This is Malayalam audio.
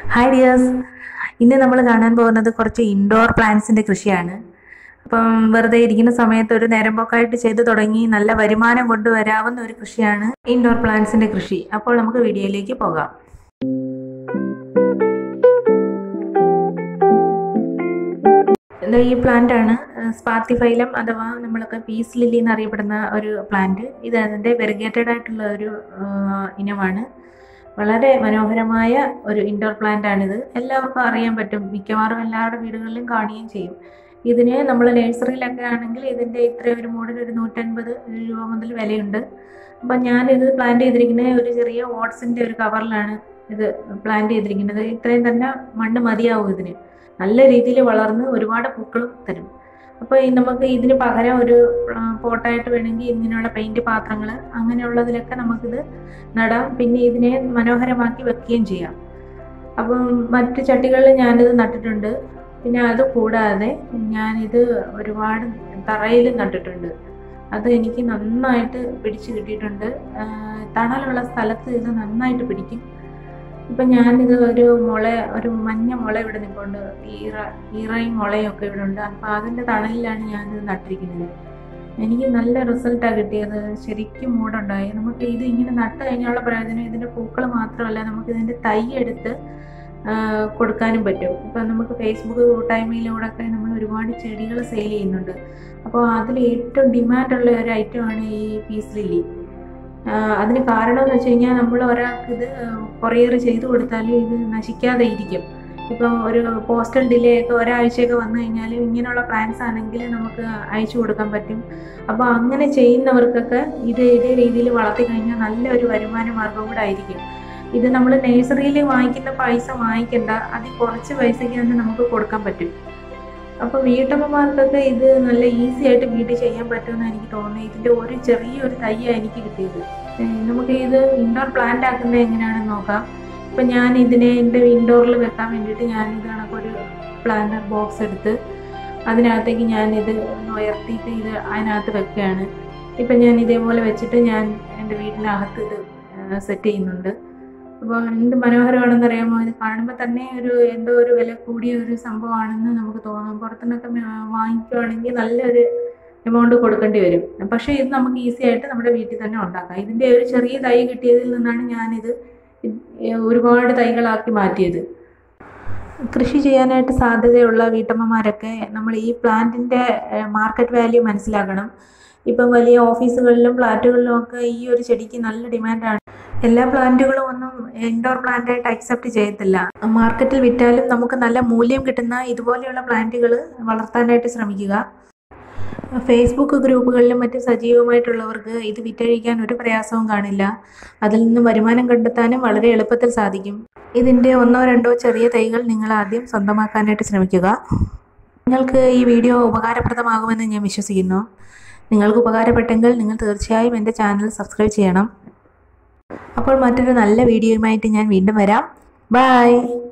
ഹായ് ഡിയേഴ്സ് ഇന്ന് നമ്മൾ കാണാൻ പോകുന്നത് കുറച്ച് ഇൻഡോർ പ്ലാന്റ്സിൻ്റെ കൃഷിയാണ് അപ്പം വെറുതെ ഇരിക്കുന്ന സമയത്ത് ഒരു നേരമ്പോക്കായിട്ട് ചെയ്തു തുടങ്ങി നല്ല വരുമാനം കൊണ്ടുവരാവുന്ന ഒരു കൃഷിയാണ് ഇൻഡോർ പ്ലാന്റ്സിൻ്റെ കൃഷി അപ്പോൾ നമുക്ക് വീഡിയോയിലേക്ക് പോകാം ഇത് ഈ പ്ലാന്റ് ആണ് സ്പാത്തിഫൈലം അഥവാ നമ്മളൊക്കെ പീസ് ലില്ലി എന്നറിയപ്പെടുന്ന ഒരു പ്ലാന്റ് ഇത് അതിൻ്റെ വെറിഗേറ്റഡ് ആയിട്ടുള്ള ഒരു ആ, ഇനമാണ് വളരെ മനോഹരമായ ഒരു ഇൻഡോർ പ്ലാന്റ് ആണിത് എല്ലാവർക്കും അറിയാൻ പറ്റും മിക്കവാറും എല്ലാവരുടെ വീടുകളിലും കാണുകയും ചെയ്യും ഇതിന് നമ്മൾ നഴ്സറിയിലൊക്കെ ആണെങ്കിൽ ഇതിൻ്റെ ഇത്ര ഒരു മൂടിന് ഒരു നൂറ്റൻപത് രൂപ മുതൽ വിലയുണ്ട് അപ്പം ഞാനിത് പ്ലാന്റ് ചെയ്തിരിക്കുന്നത് ഒരു ചെറിയ ഓട്സിൻ്റെ ഒരു കവറിലാണ് ഇത് പ്ലാന്റ് ചെയ്തിരിക്കുന്നത് ഇത്രയും തന്നെ മണ്ണ് മതിയാവും ഇതിന് നല്ല രീതിയിൽ വളർന്ന് ഒരുപാട് പൂക്കളും തരും അപ്പോൾ ഈ നമുക്ക് ഇതിന് പകരം ഒരു ആ, പോട്ടായിട്ട് വേണമെങ്കിൽ ഇങ്ങനെയുള്ള പെയിൻറ് പാത്രങ്ങൾ അങ്ങനെയുള്ളതിലൊക്കെ നമുക്കിത് നടാം പിന്നെ ഇതിനെ മനോഹരമാക്കി വെക്കുകയും ചെയ്യാം അപ്പം മറ്റ് ചട്ടികളിൽ ഞാനിത് നട്ടിട്ടുണ്ട് പിന്നെ അത് കൂടാതെ ഞാനിത് ഒരുപാട് തറയിൽ നട്ടിട്ടുണ്ട് അത് എനിക്ക് നന്നായിട്ട് പിടിച്ച് കിട്ടിയിട്ടുണ്ട് ആ, തണലുള്ള സ്ഥലത്ത് ഇത് നന്നായിട്ട് പിടിക്കും ഇപ്പം ഞാനിത് ഒരു മുള ഒരു മഞ്ഞ മുള ഇവിടെ നിൽപ്പുണ്ട് ഈറ ഈറയും മുളയും ഒക്കെ ഇവിടെ ഉണ്ട് അപ്പം അതിൻ്റെ തണലിലാണ് ഞാനിത് നട്ടിരിക്കുന്നത് എനിക്ക് നല്ല റിസൾട്ടാണ് കിട്ടിയത് ശരിക്കും മൂടുണ്ടായി നമുക്ക് ഇത് ഇങ്ങനെ നട്ട് കഴിഞ്ഞുള്ള പ്രയോജനം ഇതിൻ്റെ പൂക്കൾ മാത്രമല്ല നമുക്ക് ഇതിൻ്റെ തൈ എടുത്ത് ആ, കൊടുക്കാനും പറ്റും ഇപ്പം നമുക്ക് ഫേസ്ബുക്ക് കൂട്ടായ്മയിലൂടെ ഒക്കെ നമ്മൾ ഒരുപാട് ചെടികൾ സെയിൽ ചെയ്യുന്നുണ്ട് അപ്പോൾ അതിൽ ഏറ്റവും ഡിമാൻഡുള്ള ഒരു ഐറ്റമാണ് ഈ പീസ് ലില്ലി ആഹ് അതിന് കാരണം എന്ന് വെച്ച് കഴിഞ്ഞാൽ നമ്മൾ ഒരാൾക്ക് ഇത് കൊറിയർ ചെയ്തു കൊടുത്താൽ ഇത് നശിക്കാതെ ഇരിക്കും ഇപ്പം ഒരു പോസ്റ്റൽ ഡിലേ ഒക്കെ ഒരാഴ്ചയൊക്കെ വന്നു കഴിഞ്ഞാൽ ഇങ്ങനെയുള്ള പ്ലാൻസ് ആണെങ്കിൽ നമുക്ക് അയച്ചു കൊടുക്കാൻ പറ്റും അപ്പോൾ അങ്ങനെ ചെയ്യുന്നവർക്കൊക്കെ ഇത് ഇതേ രീതിയിൽ വളർത്തി കഴിഞ്ഞാൽ നല്ലൊരു വരുമാന മാർഗം കൂടെ ആയിരിക്കും ഇത് നമ്മൾ നഴ്സറിയിൽ വാങ്ങിക്കുന്ന പൈസ വാങ്ങിക്കണ്ട അതിൽ കുറച്ച് പൈസയ്ക്ക് തന്നെ നമുക്ക് കൊടുക്കാൻ പറ്റും അപ്പോൾ വീട്ടമ്മമാർക്കൊക്കെ ഇത് നല്ല ഈസി ആയിട്ട് വീട്ടിൽ ചെയ്യാൻ പറ്റുമെന്ന് എനിക്ക് തോന്നുന്നു ഇതിൻ്റെ ഒരു ചെറിയൊരു തയ്യാണ് എനിക്ക് കിട്ടിയത് ഏഹ് നമുക്ക് ഇത് ഇൻഡോർ പ്ലാന്റ് ആക്കുന്നത് എങ്ങനെയാണെന്ന് നോക്കാം ഇപ്പം ഞാൻ ഇതിനെ എൻ്റെ ഇൻഡോറിൽ വെക്കാൻ വേണ്ടിയിട്ട് ഞാൻ ഇത് കണക്കൊരു പ്ലാന്റ് ബോക്സ് എടുത്ത് അതിനകത്തേക്ക് ഞാൻ ഇത് ഒന്ന് ഉയർത്തിയിട്ട് ഇത് അതിനകത്ത് വെക്കുകയാണ് ഇപ്പം ഞാൻ ഇതേപോലെ വെച്ചിട്ട് ഞാൻ എൻ്റെ വീടിനകത്ത് ഇത് സെറ്റ് ചെയ്യുന്നുണ്ട് അപ്പോൾ എന്ത് മനോഹരമാണെന്ന് അറിയാമോ ഇത് കാണുമ്പോൾ തന്നെ ഒരു എന്തോ ഒരു വില കൂടിയ ഒരു സംഭവമാണെന്ന് നമുക്ക് തോന്നും പുറത്തുനിന്നൊക്കെ മേ- വാങ്ങിക്കുവാണെങ്കിൽ നല്ലൊരു എമൗണ്ട് കൊടുക്കേണ്ടി വരും പക്ഷേ ഇത് നമുക്ക് ഈസി ആയിട്ട് നമ്മുടെ വീട്ടിൽ തന്നെ ഉണ്ടാക്കാം ഇതിൻ്റെ ഒരു ചെറിയ തൈ കിട്ടിയതിൽ നിന്നാണ് ഞാനിത് ഇത് ഒരുപാട് തൈകളാക്കി മാറ്റിയത് കൃഷി ചെയ്യാനായിട്ട് സാധ്യതയുള്ള വീട്ടമ്മമാരൊക്കെ നമ്മൾ ഈ പ്ലാന്റിൻ്റെ മാർക്കറ്റ് വാല്യൂ മനസ്സിലാക്കണം ഇപ്പം വലിയ ഓഫീസുകളിലും ഫ്ലാറ്റുകളിലും ഒക്കെ ഈ ഒരു ചെടിക്ക് നല്ല ഡിമാൻഡാണ് എല്ലാ പ്ലാന്റുകളും ഒന്നും ഇൻഡോർ പ്ലാന്റായിട്ട് അക്സെപ്റ്റ് ചെയ്യത്തില്ല മാർക്കറ്റിൽ വിറ്റാലും നമുക്ക് നല്ല മൂല്യം കിട്ടുന്ന ഇതുപോലെയുള്ള പ്ലാന്റുകൾ വളർത്താനായിട്ട് ശ്രമിക്കുക ഫേസ്ബുക്ക് ഗ്രൂപ്പുകളിലും മറ്റും സജീവമായിട്ടുള്ളവർക്ക് ഇത് വിറ്റഴിക്കാൻ ഒരു പ്രയാസവും കാണില്ല അതിൽ നിന്ന് വരുമാനം കണ്ടെത്താനും വളരെ എളുപ്പത്തിൽ സാധിക്കും ഇതിൻ്റെ ഒന്നോ രണ്ടോ ചെറിയ തൈകൾ നിങ്ങൾ ആദ്യം സ്വന്തമാക്കാനായിട്ട് ശ്രമിക്കുക നിങ്ങൾക്ക് ഈ വീഡിയോ ഉപകാരപ്രദമാകുമെന്ന് ഞാൻ വിശ്വസിക്കുന്നു നിങ്ങൾക്ക് ഉപകാരപ്പെട്ടെങ്കിൽ നിങ്ങൾ തീർച്ചയായും എൻ്റെ ചാനൽ സബ്സ്ക്രൈബ് ചെയ്യണം അപ്പോൾ മറ്റൊരു നല്ല വീഡിയോയുമായിട്ട് ഞാൻ വീണ്ടും വരാം ബൈ